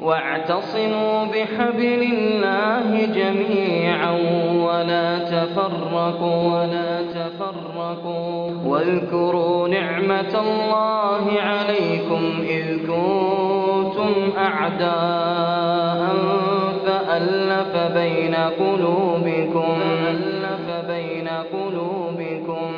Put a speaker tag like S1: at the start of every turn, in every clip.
S1: واعتصموا بحبل الله جميعا ولا تفرقوا ولا تفرقوا واذكروا نعمة الله عليكم إذ كنتم أعداء فألف بين قلوبكم فألف بين قلوبكم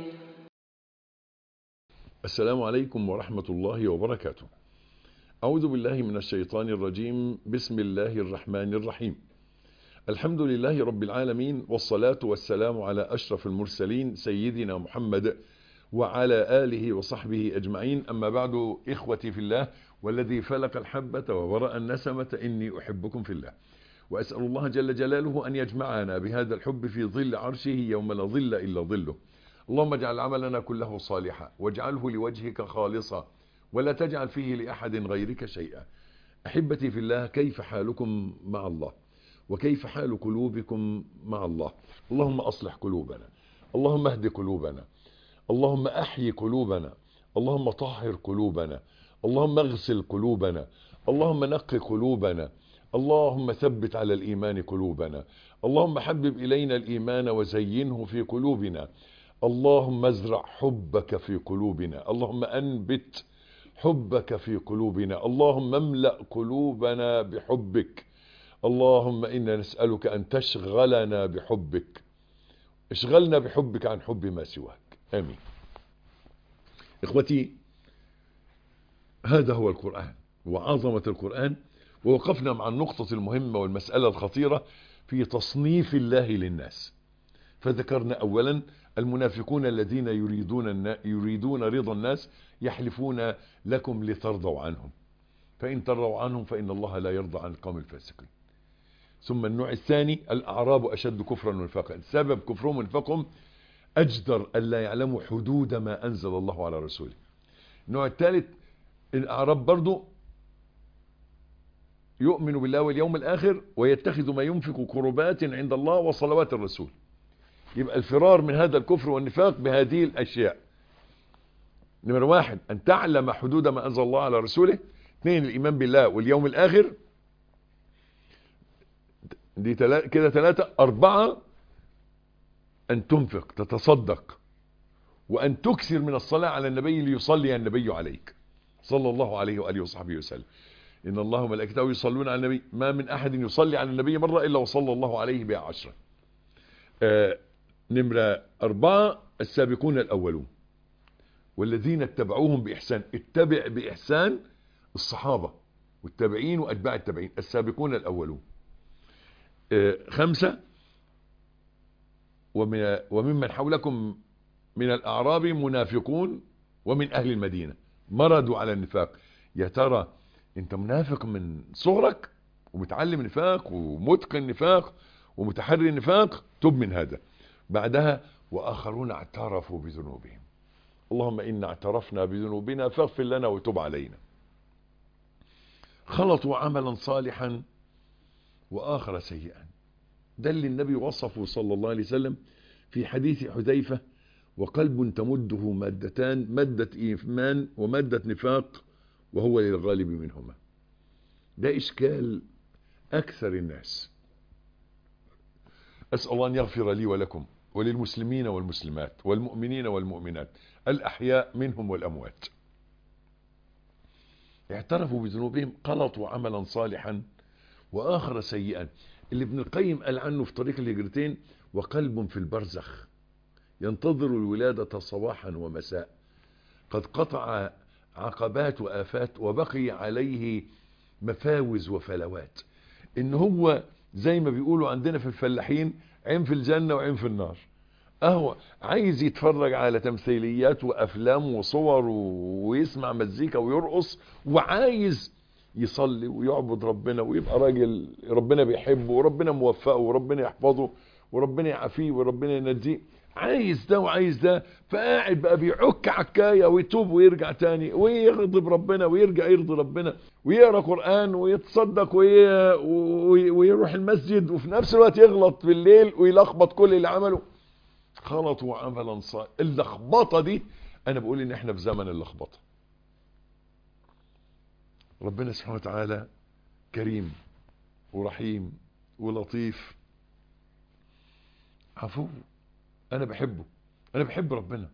S2: السلام عليكم ورحمة الله وبركاته أعوذ بالله من الشيطان الرجيم بسم الله الرحمن الرحيم الحمد لله رب العالمين والصلاة والسلام على أشرف المرسلين سيدنا محمد وعلى آله وصحبه أجمعين أما بعد إخوتي في الله والذي فلق الحبة وورأ النسمة إني أحبكم في الله وأسأل الله جل جلاله أن يجمعنا بهذا الحب في ظل عرشه يوم لا ظل إلا ظله اللهم اجعل عملنا كله صالحا واجعله لوجهك خالصا ولا تجعل فيه لأحد غيرك شيئا أحبتي في الله كيف حالكم مع الله وكيف حال قلوبكم مع الله اللهم أصلح قلوبنا اللهم اهد قلوبنا اللهم أحيي قلوبنا اللهم طهر قلوبنا اللهم اغسل قلوبنا اللهم نقي قلوبنا اللهم ثبت على الإيمان قلوبنا اللهم حبب إلينا الإيمان وزينه في قلوبنا اللهم ازرع حبك في قلوبنا اللهم أنبت حبك في قلوبنا اللهم املأ قلوبنا بحبك اللهم إنا نسألك أن تشغلنا بحبك اشغلنا بحبك عن حب ما سواك آمين إخوتي هذا هو القرآن وعظمة القرآن ووقفنا مع النقطة المهمة والمسألة الخطيرة في تصنيف الله للناس فذكرنا أولا المنافقون الذين يريدون يريدون رضا الناس يحلفون لكم لترضوا عنهم فإن ترضوا عنهم فإن الله لا يرضى عن القوم الفاسقين ثم النوع الثاني الأعراب أشد كفرا ونفاقا سبب كفرهم ونفاقهم أجدر ألا يعلموا حدود ما أنزل الله على رسوله النوع الثالث الأعراب برضو يؤمن بالله واليوم الآخر ويتخذ ما ينفق قربات عند الله وصلوات الرسول يبقى الفرار من هذا الكفر والنفاق بهذه الأشياء نمرة واحد أن تعلم حدود ما أنزل الله على رسوله اثنين الإيمان بالله واليوم الآخر دي تلا... كده ثلاثة أربعة أن تنفق تتصدق وأن تكثر من الصلاة على النبي ليصلي النبي عليك صلى الله عليه وآله وصحبه وسلم إن الله وملائكته يصلون على النبي ما من أحد يصلي على النبي مرة إلا وصلى الله عليه بها عشرة آه نمرة أربعة السابقون الأولون والذين اتبعوهم بإحسان اتبع بإحسان الصحابة والتابعين وأتباع التابعين السابقون الأولون آه خمسة ومن وممن حولكم من الأعراب منافقون ومن أهل المدينة مرضوا على النفاق يا ترى انت منافق من صغرك ومتعلم نفاق ومتقن نفاق ومتحري النفاق تب من هذا بعدها وآخرون اعترفوا بذنوبهم اللهم إنا اعترفنا بذنوبنا فاغفر لنا وتب علينا خلطوا عملا صالحا وآخر سيئا ده اللي النبي وصفه صلى الله عليه وسلم في حديث حذيفة وقلب تمده مادتان مادة إيمان ومادة نفاق وهو للغالب منهما ده إشكال أكثر الناس أسأل الله أن يغفر لي ولكم وللمسلمين والمسلمات والمؤمنين والمؤمنات الأحياء منهم والأموات اعترفوا بذنوبهم قلطوا عملا صالحا وآخر سيئا اللي ابن القيم قال عنه في طريق الهجرتين وقلب في البرزخ ينتظر الولادة صباحا ومساء قد قطع عقبات وآفات وبقي عليه مفاوز وفلوات ان هو زي ما بيقولوا عندنا في الفلاحين عين في الجنة وعين في النار اهو عايز يتفرج على تمثيليات وافلام وصور ويسمع مزيكا ويرقص وعايز يصلي ويعبد ربنا ويبقى راجل ربنا بيحبه وربنا موفقه وربنا يحفظه وربنا يعافيه وربنا ينجيه عايز ده وعايز ده فقاعد بقى بيعك عكايه ويتوب ويرجع تاني ويغضب ربنا ويرجع يرضي ربنا ويقرا قران ويتصدق وي... وي... ويروح المسجد وفي نفس الوقت يغلط بالليل ويلخبط كل اللي عمله خلطوا عملا صالحا اللخبطه دي انا بقول ان احنا في زمن اللخبطه ربنا سبحانه وتعالى كريم ورحيم ولطيف عفو انا بحبه انا بحب ربنا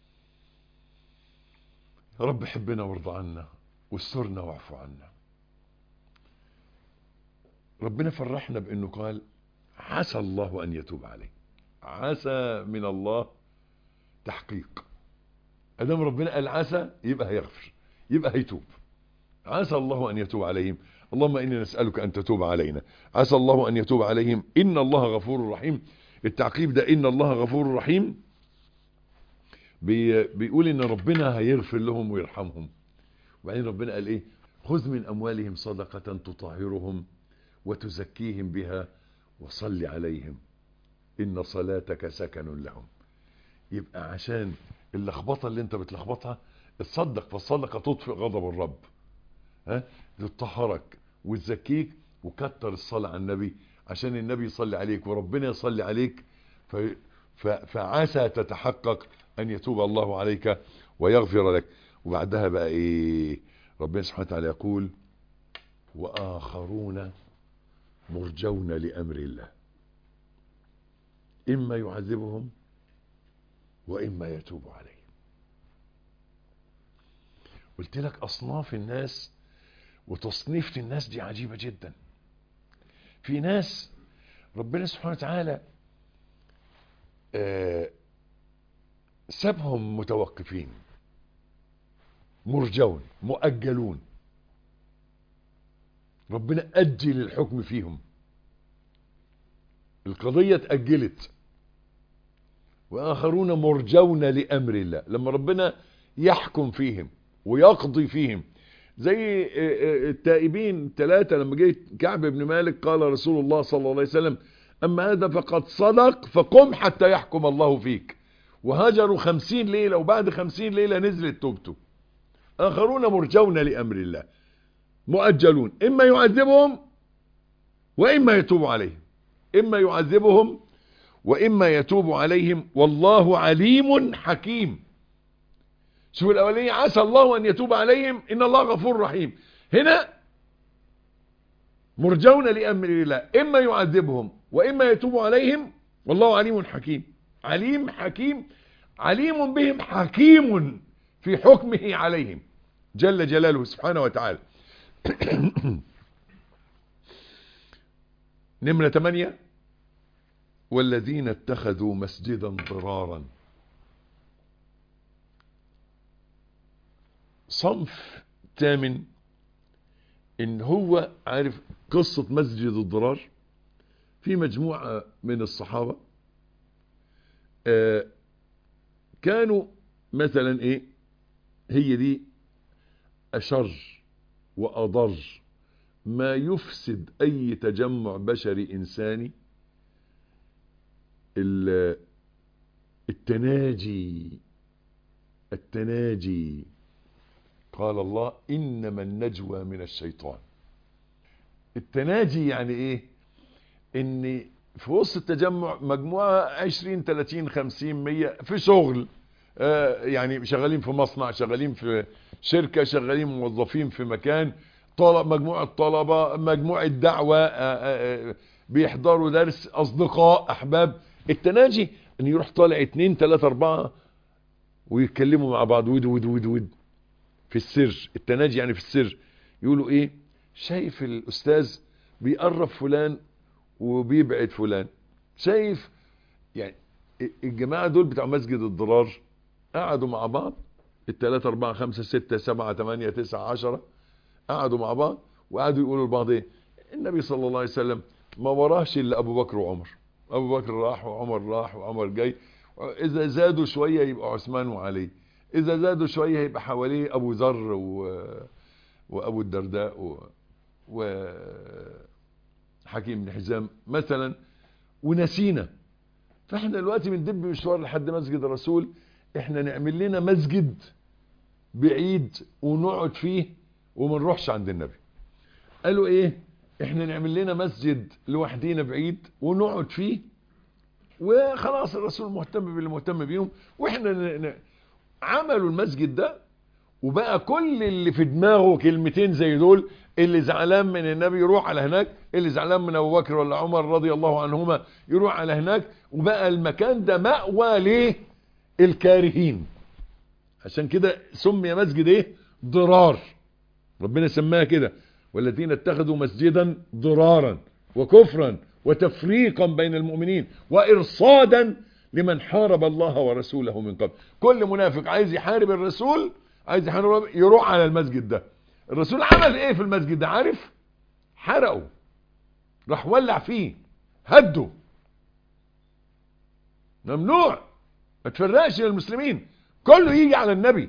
S2: يا رب حبنا وارضى عنا واسترنا واعف عنا ربنا فرحنا بانه قال عسى الله ان يتوب عليه عسى من الله تحقيق ادام ربنا قال عسى يبقى هيغفر يبقى هيتوب عسى الله ان يتوب عليهم اللهم اني نسالك ان تتوب علينا عسى الله ان يتوب عليهم ان الله غفور رحيم التعقيب ده ان الله غفور رحيم بي بيقول ان ربنا هيغفر لهم ويرحمهم وبعدين ربنا قال ايه خذ من اموالهم صدقة تطهرهم وتزكيهم بها وصل عليهم ان صلاتك سكن لهم يبقى عشان اللخبطه اللي انت بتلخبطها تصدق فالصدقه تطفئ غضب الرب ها تطهرك وتزكيك وكتر الصلاه على النبي عشان النبي يصلي عليك وربنا يصلي عليك ف... ف... فعسى تتحقق ان يتوب الله عليك ويغفر لك وبعدها بقى ايه ربنا سبحانه وتعالى يقول واخرون مرجون لامر الله اما يعذبهم واما يتوب عليهم قلت لك اصناف الناس وتصنيف الناس دي عجيبه جدا في ناس ربنا سبحانه وتعالى آه سابهم متوقفين مرجون مؤجلون ربنا أجل الحكم فيهم القضية اتأجلت وآخرون مرجون لأمر الله لما ربنا يحكم فيهم ويقضي فيهم زي التائبين ثلاثة لما جه كعب بن مالك قال رسول الله صلى الله عليه وسلم أما هذا فقد صدق فقم حتى يحكم الله فيك وهاجروا خمسين ليلة وبعد خمسين ليلة نزلت توبته آخرون مرجون لأمر الله مؤجلون إما يعذبهم وإما يتوب عليهم إما يعذبهم وإما يتوب عليهم والله عليم حكيم شوف الأولية عسى الله أن يتوب عليهم إن الله غفور رحيم هنا مرجون لأمر الله إما يعذبهم وإما يتوب عليهم والله عليم حكيم عليم حكيم عليم بهم حكيم في حكمه عليهم جل جلاله سبحانه وتعالى نمرة 8 والذين اتخذوا مسجدا ضرارا صنف ثامن ان هو عارف قصة مسجد الضرار في مجموعة من الصحابة آه كانوا مثلا ايه هي دي اشر واضر ما يفسد اي تجمع بشري انساني التناجي التناجي قال الله انما النجوى من الشيطان التناجي يعني ايه ان في وسط التجمع مجموعة 20 30 50 100 في شغل آه يعني شغالين في مصنع شغالين في شركة شغالين موظفين في مكان طلب مجموعة طلبة مجموعة دعوة آه آه بيحضروا درس اصدقاء احباب التناجي ان يروح طالع اتنين تلاتة اربعة ويتكلموا مع بعض ود ود ود ود في السر التناجي يعني في السر يقولوا ايه شايف الاستاذ بيقرب فلان وبيبعد فلان شايف يعني الجماعة دول بتاع مسجد الضرار قعدوا مع بعض التلاتة اربعة خمسة ستة سبعة تمانية تسعة عشرة قعدوا مع بعض وقعدوا يقولوا لبعض ايه النبي صلى الله عليه وسلم ما وراهش الا ابو بكر وعمر ابو بكر راح وعمر راح وعمر جاي اذا زادوا شوية يبقى عثمان وعلي اذا زادوا شوية يبقى حواليه ابو ذر و... وابو الدرداء و... و... حكيم بن حزام مثلا ونسينا فاحنا دلوقتي بندب مشوار لحد مسجد الرسول احنا نعمل لنا مسجد بعيد ونقعد فيه وما نروحش عند النبي قالوا ايه احنا نعمل لنا مسجد لوحدينا بعيد ونقعد فيه وخلاص الرسول مهتم باللي مهتم بيهم واحنا ن... ن... عملوا المسجد ده وبقى كل اللي في دماغه كلمتين زي دول اللي زعلان من النبي يروح على هناك اللي زعلان من ابو بكر ولا عمر رضي الله عنهما يروح على هناك وبقى المكان ده مأوى ليه الكارهين عشان كده سمي مسجد ايه ضرار ربنا سماها كده والذين اتخذوا مسجدا ضرارا وكفرا وتفريقا بين المؤمنين وارصادا لمن حارب الله ورسوله من قبل كل منافق عايز يحارب الرسول عايز يحارب يروح على المسجد ده الرسول عمل ايه في المسجد ده عارف حرقه راح ولع فيه هده ممنوع ما تفرقش للمسلمين كله يجي على النبي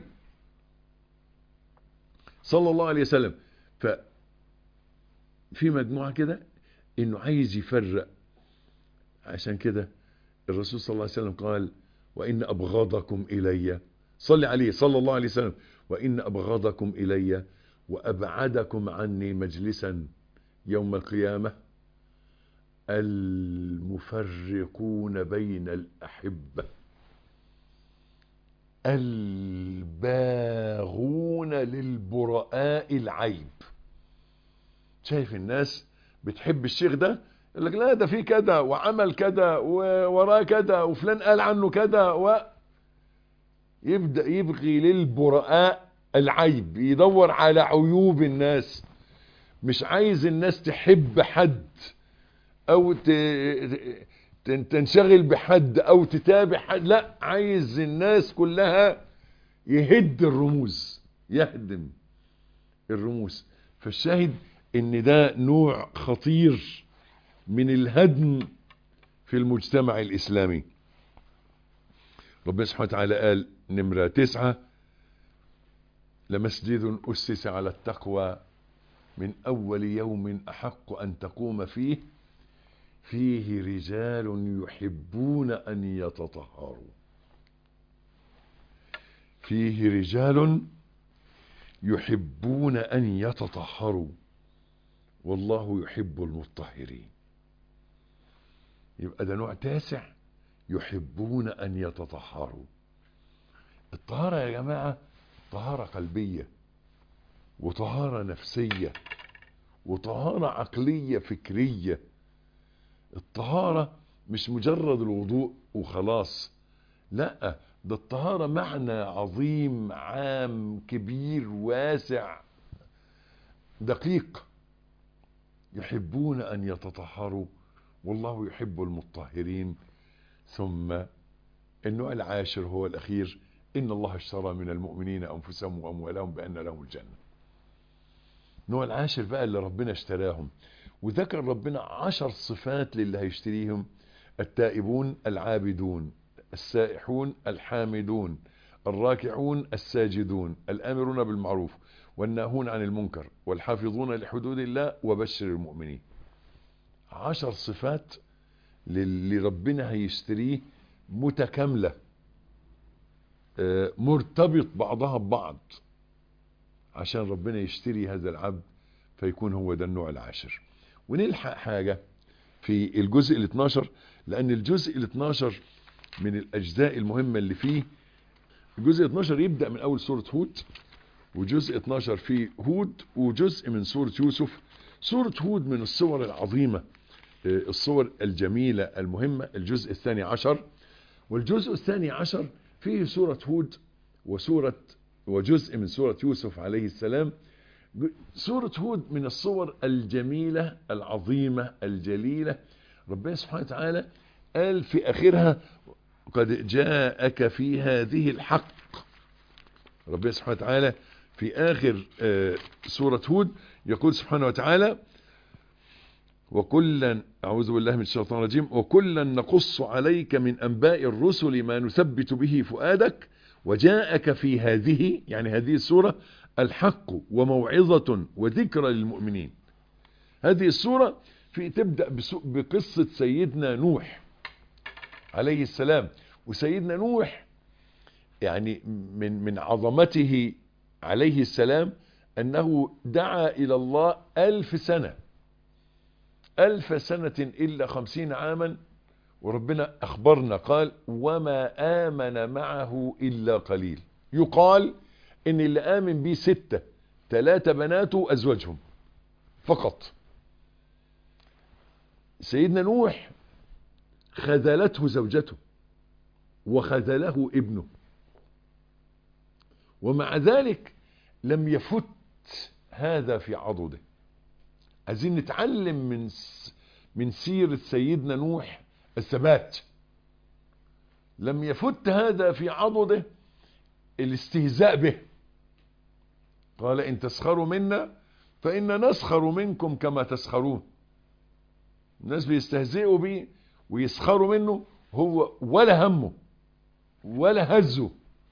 S2: صلى الله عليه وسلم ف في مجموعة كده انه عايز يفرق عشان كده الرسول صلى الله عليه وسلم قال وان ابغضكم الي صلي عليه صلى الله عليه وسلم وان ابغضكم الي وابعدكم عني مجلسا يوم القيامة المفرقون بين الاحبه الباغون للبراء العيب شايف الناس بتحب الشيخ ده يقول لك لا ده في كذا وعمل كذا ووراه كذا وفلان قال عنه كذا و يبدأ يبغي للبراء العيب يدور على عيوب الناس مش عايز الناس تحب حد او ت... تنشغل بحد او تتابع حد لا عايز الناس كلها يهد الرموز يهدم الرموز فالشاهد ان ده نوع خطير من الهدم في المجتمع الاسلامي ربنا سبحانه وتعالى قال نمرة تسعة لمسجد أسس على التقوى من أول يوم أحق أن تقوم فيه فيه رجال يحبون أن يتطهروا فيه رجال يحبون أن يتطهروا والله يحب المطهرين يبقى ده نوع تاسع يحبون أن يتطهروا الطهارة يا جماعة طهارة قلبية وطهارة نفسية وطهارة عقلية فكرية الطهارة مش مجرد الوضوء وخلاص لا ده الطهارة معنى عظيم عام كبير واسع دقيق يحبون أن يتطهروا والله يحب المطهرين ثم النوع العاشر هو الأخير إن الله اشترى من المؤمنين أنفسهم وأموالهم بأن لهم الجنة النوع العاشر بقى اللي ربنا اشتراهم وذكر ربنا عشر صفات للي هيشتريهم التائبون العابدون السائحون الحامدون الراكعون الساجدون الآمرون بالمعروف والناهون عن المنكر والحافظون لحدود الله وبشر المؤمنين عشر صفات اللي ربنا هيشتريه متكاملة مرتبط بعضها ببعض عشان ربنا يشتري هذا العبد فيكون هو ده النوع العاشر ونلحق حاجة في الجزء ال 12 لأن الجزء ال 12 من الأجزاء المهمة اللي فيه الجزء ال 12 يبدأ من أول سورة هود وجزء 12 فيه هود وجزء من سورة يوسف سورة هود من الصور العظيمة الصور الجميلة المهمة الجزء الثاني عشر والجزء الثاني عشر فيه سورة هود وسورة وجزء من سورة يوسف عليه السلام سورة هود من الصور الجميلة العظيمة الجليلة ربنا سبحانه وتعالى قال في آخرها قد جاءك في هذه الحق ربنا سبحانه وتعالى في آخر سورة هود يقول سبحانه وتعالى وكلا أعوذ بالله من الشيطان الرجيم وكلا نقص عليك من أنباء الرسل ما نثبت به فؤادك وجاءك في هذه يعني هذه السورة الحق وموعظة وذكرى للمؤمنين هذه السورة في تبدأ بقصة سيدنا نوح عليه السلام وسيدنا نوح يعني من من عظمته عليه السلام أنه دعا إلى الله ألف سنة ألف سنة إلا خمسين عاما وربنا أخبرنا قال وما آمن معه إلا قليل يقال إن اللي آمن بيه ستة ثلاثة بناته أزواجهم فقط سيدنا نوح خذلته زوجته وخذله ابنه ومع ذلك لم يفت هذا في عضده عايزين نتعلم من من سيرة سيدنا نوح الثبات لم يفت هذا في عضده الاستهزاء به قال إن تسخروا منا فإن نسخر منكم كما تسخرون الناس بيستهزئوا بيه ويسخروا منه هو ولا همه ولا هزه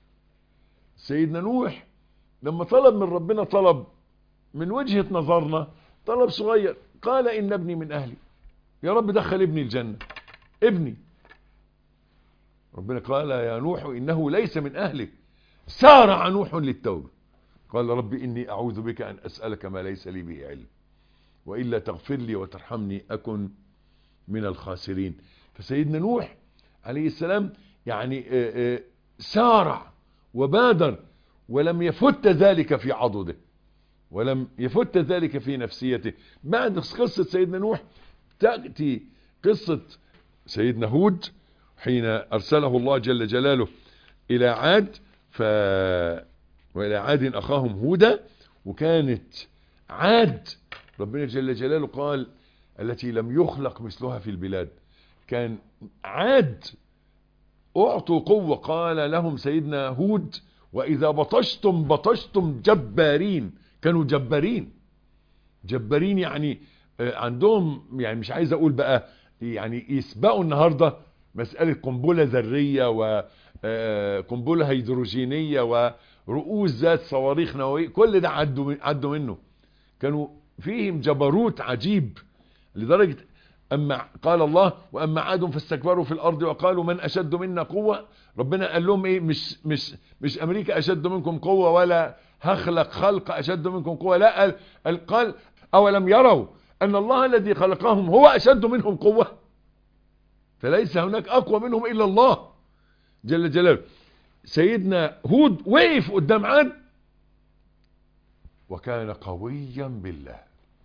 S2: سيدنا نوح لما طلب من ربنا طلب من وجهة نظرنا طلب صغير قال إن ابني من أهلي يا رب دخل ابني الجنة ابني ربنا قال يا نوح إنه ليس من أهلك سارع نوح للتوبة قال رب إني أعوذ بك أن أسألك ما ليس لي به علم وإلا تغفر لي وترحمني أكن من الخاسرين فسيدنا نوح عليه السلام يعني سارع وبادر ولم يفت ذلك في عضده ولم يفت ذلك في نفسيته بعد قصة سيدنا نوح تأتي قصة سيدنا هود حين أرسله الله جل جلاله إلى عاد ف وإلى عاد أخاهم هودا وكانت عاد ربنا جل جلاله قال التي لم يخلق مثلها في البلاد كان عاد أعطوا قوة قال لهم سيدنا هود وإذا بطشتم بطشتم جبارين كانوا جبارين جبارين يعني عندهم يعني مش عايز أقول بقى يعني يسبقوا النهاردة مسألة قنبلة ذرية وقنبلة هيدروجينية ورؤوس ذات صواريخ نووية كل ده عدوا عدوا منه كانوا فيهم جبروت عجيب لدرجة أما قال الله وأما عاد فاستكبروا في الأرض وقالوا من أشد منا قوة ربنا قال لهم إيه مش, مش, مش أمريكا أشد منكم قوة ولا هخلق خلق أشد منكم قوة لا قال, قال أولم يروا أن الله الذي خلقهم هو أشد منهم قوة فليس هناك أقوى منهم إلا الله جل جلاله سيدنا هود وقف قدام عاد وكان قويا بالله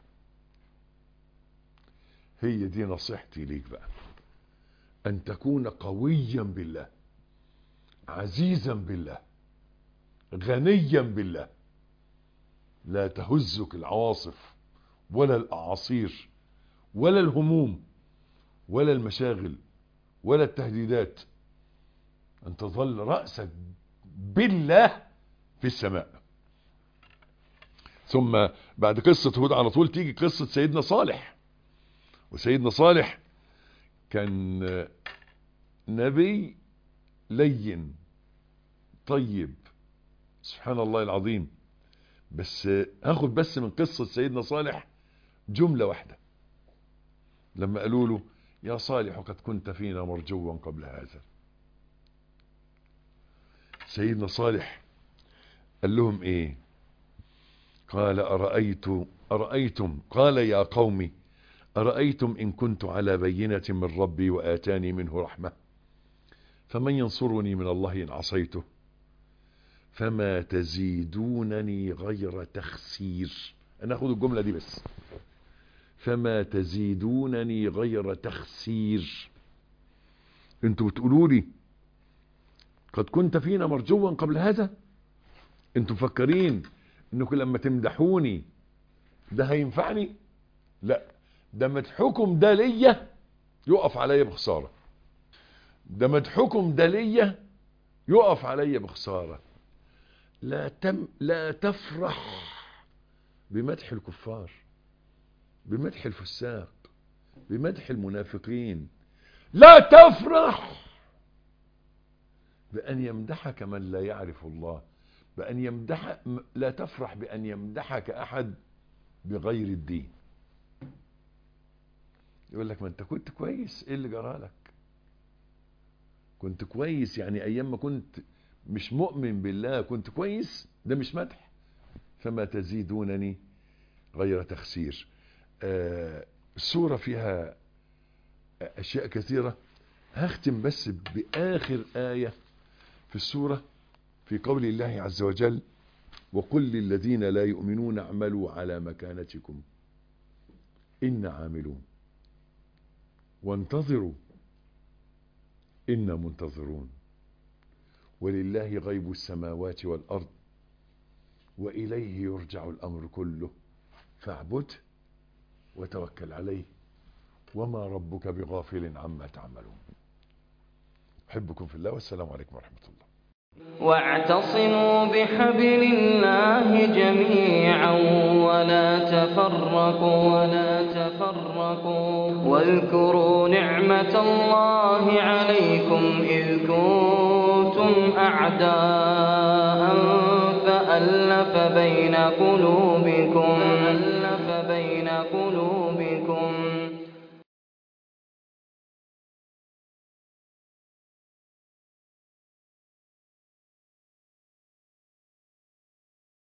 S2: هي دي نصيحتي ليك بقى أن تكون قويا بالله عزيزا بالله غنيا بالله لا تهزك العواصف ولا الأعاصير ولا الهموم ولا المشاغل ولا التهديدات أن تظل رأسك بالله في السماء ثم بعد قصة هود على طول تيجي قصة سيدنا صالح وسيدنا صالح كان نبي لين طيب سبحان الله العظيم بس هاخد بس من قصة سيدنا صالح جملة واحدة لما قالوا له يا صالح قد كنت فينا مرجوا قبل هذا سيدنا صالح قال لهم ايه قال أرأيت أرأيتم قال يا قومي أرأيتم إن كنت على بينة من ربي وآتاني منه رحمة فمن ينصرني من الله إن عصيته فما تزيدونني غير تخسير أنا أخذ الجملة دي بس فما تزيدونني غير تخسير انتوا بتقولوا لي قد كنت فينا مرجوا قبل هذا انتوا مفكرين انكم لما تمدحوني ده هينفعني لا ده مدحكم ده ليا يقف عليا بخسارة ده مدحكم ده ليا يقف عليا بخسارة لا تم لا تفرح بمدح الكفار بمدح الفساق بمدح المنافقين لا تفرح بأن يمدحك من لا يعرف الله بأن يمدح لا تفرح بأن يمدحك أحد بغير الدين يقول لك ما انت كنت كويس ايه اللي جرالك كنت كويس يعني ايام ما كنت مش مؤمن بالله كنت كويس ده مش مدح فما تزيدونني غير تخسير آه السورة فيها اشياء كثيرة هختم بس باخر آية في السورة في قول الله عز وجل وقل للذين لا يؤمنون اعملوا على مكانتكم إنا عاملون وانتظروا إنا منتظرون ولله غيب السماوات والأرض وإليه يرجع الأمر كله فاعبده وتوكل عليه وما ربك بغافل عما تعملون أحبكم في الله والسلام عليكم ورحمة الله
S1: واعتصموا بحبل الله جميعا ولا تفرقوا ولا تفرقوا واذكروا نعمة الله عليكم إذ كنتم أعداء فألف بين قلوبكم فألف بين قلوبكم